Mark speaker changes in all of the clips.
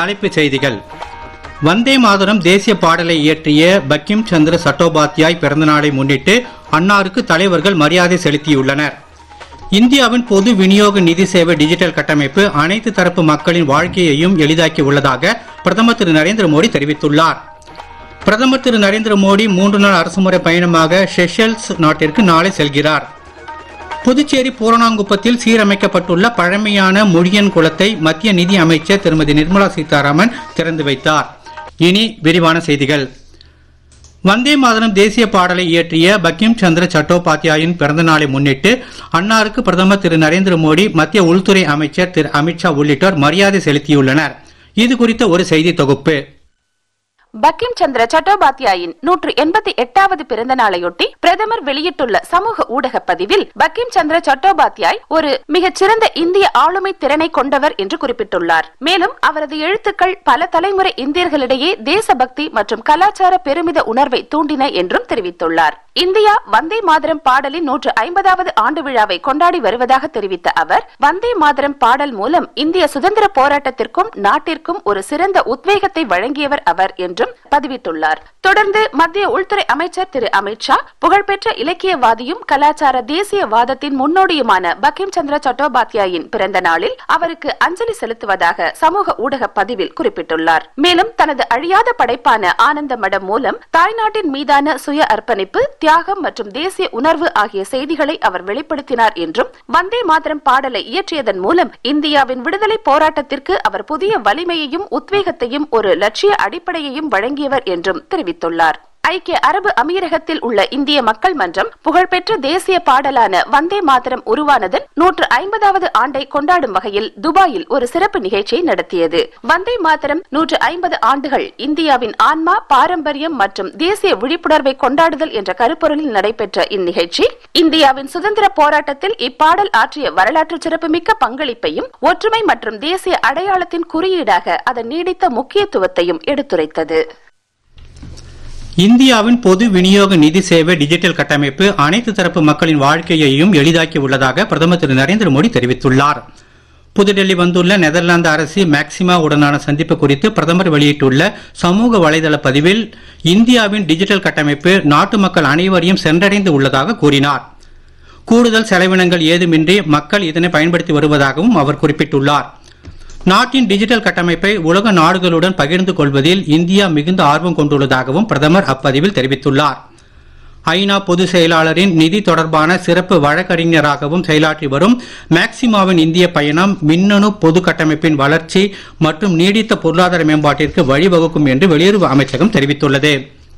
Speaker 1: தலைப்புச் செய்திகள் வந்தே மாதரம் தேசிய பாடலை இயற்றிய பக்கிம் சந்திர சட்டோபாத்யாய் பிறந்தநாளை முன்னிட்டு அன்னாருக்கு தலைவர்கள் மரியாதை செலுத்தியுள்ளனர் இந்தியாவின் பொது விநியோக நிதி சேவை டிஜிட்டல் கட்டமைப்பு அனைத்து தரப்பு மக்களின் வாழ்க்கையையும் எளிதாக்கி உள்ளதாக பிரதமர் திரு நரேந்திர மோடி தெரிவித்துள்ளார் பிரதமர் திரு நரேந்திர மோடி மூன்று நாள் அரசுமுறை பயணமாக ஷெஷல்ஸ் நாட்டிற்கு நாளை செல்கிறார் புதுச்சேரி பூரணாங்குப்பத்தில் சீரமைக்கப்பட்டுள்ள பழமையான முழியன் குளத்தை மத்திய நிதி அமைச்சர் திருமதி நிர்மலா சீதாராமன் திறந்து வைத்தார் இனி விரிவான செய்திகள் வந்தே மாதரம் தேசிய பாடலை இயற்றிய பக்கிம் சந்திர சட்டோபாத்யாயின் பிறந்த நாளை முன்னிட்டு அன்னாருக்கு பிரதமர் திரு நரேந்திர மோடி மத்திய உள்துறை அமைச்சர் திரு அமித்ஷா உள்ளிட்டோர் மரியாதை செலுத்தியுள்ளனர் இது குறித்த ஒரு செய்தி தொகுப்பு
Speaker 2: பக்கிம் சந்திர சட்டோபாத்யாயின் நூற்று எண்பத்தி எட்டாவது பிறந்த நாளையொட்டி பிரதமர் வெளியிட்டுள்ள சமூக ஊடக பதிவில் பக்கிம் சந்திர சட்டோபாத்யாய் ஒரு மிகச் சிறந்த இந்திய ஆளுமை திறனை கொண்டவர் என்று குறிப்பிட்டுள்ளார் மேலும் அவரது எழுத்துக்கள் பல தலைமுறை இந்தியர்களிடையே தேசபக்தி மற்றும் கலாச்சார பெருமித உணர்வை தூண்டின என்றும் தெரிவித்துள்ளார் இந்தியா வந்தே மாதரம் பாடலின் நூற்று ஐம்பதாவது ஆண்டு விழாவை கொண்டாடி வருவதாக தெரிவித்த அவர் வந்தே மாதரம் பாடல் மூலம் இந்திய சுதந்திர போராட்டத்திற்கும் நாட்டிற்கும் ஒரு சிறந்த உத்வேகத்தை வழங்கியவர் அவர் என்றும் பதிவிட்டுள்ளார் தொடர்ந்து மத்திய உள்துறை அமைச்சர் திரு அமித்ஷா புகழ்பெற்ற இலக்கியவாதியும் கலாச்சார தேசியவாதத்தின் முன்னோடியுமான பக்கிம் சந்திர சட்டோபாத்யாயின் பிறந்த நாளில் அவருக்கு அஞ்சலி செலுத்துவதாக சமூக ஊடக பதிவில் குறிப்பிட்டுள்ளார் மேலும் தனது அழியாத படைப்பான ஆனந்த மடம் மூலம் தாய்நாட்டின் மீதான சுய அர்ப்பணிப்பு தியாகம் மற்றும் தேசிய உணர்வு ஆகிய செய்திகளை அவர் வெளிப்படுத்தினார் என்றும் வந்தே மாதரம் பாடலை இயற்றியதன் மூலம் இந்தியாவின் விடுதலை போராட்டத்திற்கு அவர் புதிய வலிமையையும் உத்வேகத்தையும் ஒரு லட்சிய அடிப்படையையும் வழங்கியவர் என்றும் தெரிவித்துள்ளார் ஐக்கிய அரபு அமீரகத்தில் உள்ள இந்திய மக்கள் மன்றம் புகழ்பெற்ற தேசிய பாடலான வந்தே மாதரம் உருவானதன் நூற்று ஐம்பதாவது ஆண்டை கொண்டாடும் வகையில் துபாயில் ஒரு சிறப்பு நிகழ்ச்சியை நடத்தியது வந்தே மாதரம் நூற்று ஐம்பது ஆண்டுகள் இந்தியாவின் ஆன்மா பாரம்பரியம் மற்றும் தேசிய விழிப்புணர்வை கொண்டாடுதல் என்ற கருப்பொருளில் நடைபெற்ற இந்நிகழ்ச்சி இந்தியாவின் சுதந்திர போராட்டத்தில் இப்பாடல் ஆற்றிய வரலாற்று சிறப்புமிக்க பங்களிப்பையும் ஒற்றுமை மற்றும் தேசிய அடையாளத்தின் குறியீடாக அதன் நீடித்த முக்கியத்துவத்தையும் எடுத்துரைத்தது
Speaker 1: இந்தியாவின் பொது விநியோக நிதி சேவை டிஜிட்டல் கட்டமைப்பு அனைத்து தரப்பு மக்களின் வாழ்க்கையையும் எளிதாக்கி உள்ளதாக பிரதமர் திரு நரேந்திர மோடி தெரிவித்துள்ளார் புதுடெல்லி வந்துள்ள நெதர்லாந்து அரசு மேக்சிமா உடனான சந்திப்பு குறித்து பிரதமர் வெளியிட்டுள்ள சமூக வலைதள பதிவில் இந்தியாவின் டிஜிட்டல் கட்டமைப்பு நாட்டு மக்கள் அனைவரையும் சென்றடைந்து உள்ளதாக கூறினார் கூடுதல் செலவினங்கள் ஏதுமின்றி மக்கள் இதனை பயன்படுத்தி வருவதாகவும் அவர் குறிப்பிட்டுள்ளார் நாட்டின் டிஜிட்டல் கட்டமைப்பை உலக நாடுகளுடன் பகிர்ந்து கொள்வதில் இந்தியா மிகுந்த ஆர்வம் கொண்டுள்ளதாகவும் பிரதமர் அப்பதிவில் தெரிவித்துள்ளார் ஐநா பொதுச் செயலாளரின் நிதி தொடர்பான சிறப்பு வழக்கறிஞராகவும் செயலாற்றி வரும் மேக்சிமாவின் இந்திய பயணம் மின்னணு பொது கட்டமைப்பின் வளர்ச்சி மற்றும் நீடித்த பொருளாதார மேம்பாட்டிற்கு வழிவகுக்கும் என்று வெளியுறவு அமைச்சகம் தெரிவித்துள்ளது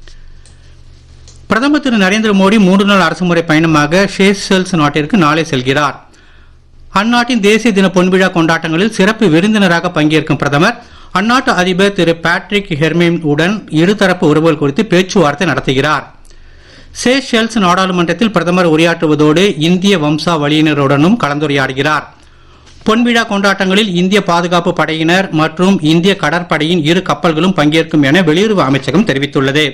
Speaker 1: பிரதமர் திரு நரேந்திர மோடி மூன்று நாள் அரசுமுறை பயணமாக ஷேஷல்ஸ் நாட்டிற்கு நாளை செல்கிறார் அந்நாட்டின் தேசிய தின பொன்விழா கொண்டாட்டங்களில் சிறப்பு விருந்தினராக பங்கேற்கும் பிரதமர் அந்நாட்டு அதிபர் திரு பேட்ரிக் ஹெர்மின் உடன் இருதரப்பு உறவுகள் குறித்து பேச்சுவார்த்தை நடத்துகிறார் சேஷெல்ஸ் நாடாளுமன்றத்தில் பிரதமர் உரையாற்றுவதோடு இந்திய வம்சாவளியினருடனும் கலந்துரையாடுகிறார் பொன்விழா கொண்டாட்டங்களில் இந்திய பாதுகாப்பு படையினர் மற்றும் இந்திய கடற்படையின் இரு கப்பல்களும் பங்கேற்கும் என வெளியுறவு அமைச்சகம் தெரிவித்துள்ளது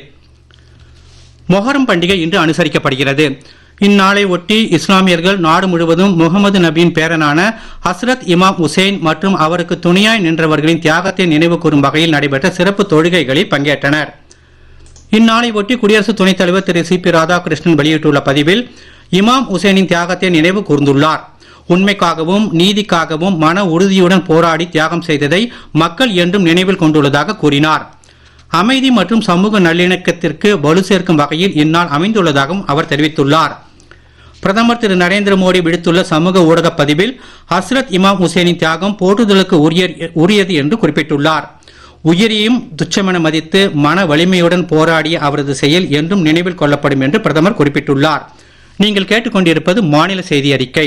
Speaker 1: மொஹரம் பண்டிகை இன்று அனுசரிக்கப்படுகிறது இந்நாளை ஒட்டி இஸ்லாமியர்கள் நாடு முழுவதும் முகமது நபியின் பேரனான ஹஸ்ரத் இமாம் உசேன் மற்றும் அவருக்கு துணையாய் நின்றவர்களின் தியாகத்தை நினைவு கூறும் வகையில் நடைபெற்ற சிறப்பு தொழுகைகளில் பங்கேற்றனர் இந்நாளை ஒட்டி குடியரசு துணைத் தலைவர் திரு சி பி ராதாகிருஷ்ணன் வெளியிட்டுள்ள பதிவில் இமாம் உசேனின் தியாகத்தை நினைவு கூர்ந்துள்ளார் உண்மைக்காகவும் நீதிக்காகவும் மன உறுதியுடன் போராடி தியாகம் செய்ததை மக்கள் என்றும் நினைவில் கொண்டுள்ளதாக கூறினார் அமைதி மற்றும் சமூக நல்லிணக்கத்திற்கு வலு சேர்க்கும் வகையில் இந்நாள் அமைந்துள்ளதாகவும் அவர் தெரிவித்துள்ளார் பிரதமர் திரு நரேந்திர மோடி விடுத்துள்ள சமூக ஊடக பதிவில் ஹஸ்ரத் இமாம் ஹுசேனின் தியாகம் போற்றுதலுக்கு உரியது என்று குறிப்பிட்டுள்ளார் உயிரையும் துச்சமென மதித்து மன வலிமையுடன் போராடிய அவரது செயல் என்றும் நினைவில் கொள்ளப்படும் என்று பிரதமர் குறிப்பிட்டுள்ளார் நீங்கள் கேட்டுக்கொண்டிருப்பது மாநில செய்தி அறிக்கை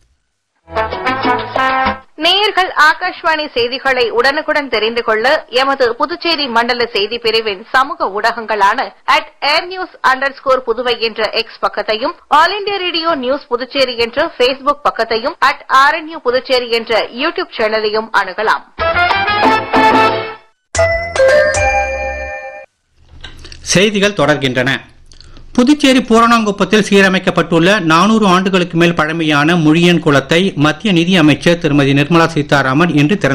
Speaker 3: நேயர்கள் ஆகாஷ்வாணி செய்திகளை உடனுக்குடன் தெரிந்து கொள்ள எமது புதுச்சேரி மண்டல செய்தி பிரிவின் சமூக ஊடகங்களான at air news under score Puduvai என்ற எக்ஸ் பக்கத்தையும் all India radio news Puducherry என்ற பேஸ்புக் பக்கத்தையும் அட் ஆர்என்யூ புதுச்சேரி என்ற யூ டியூப் சேனலையும் அணுகலாம்
Speaker 1: செய்திகள் தொடர்கின்றன புதுச்சேரி பூரணாங்குப்பத்தில் சீரமைக்கப்பட்டுள்ள நானூறு ஆண்டுகளுக்கு மேல் பழமையான முழியன் குளத்தை மத்திய நிதி அமைச்சர் திருமதி நிர்மலா சீதாராமன் இன்று திறந்து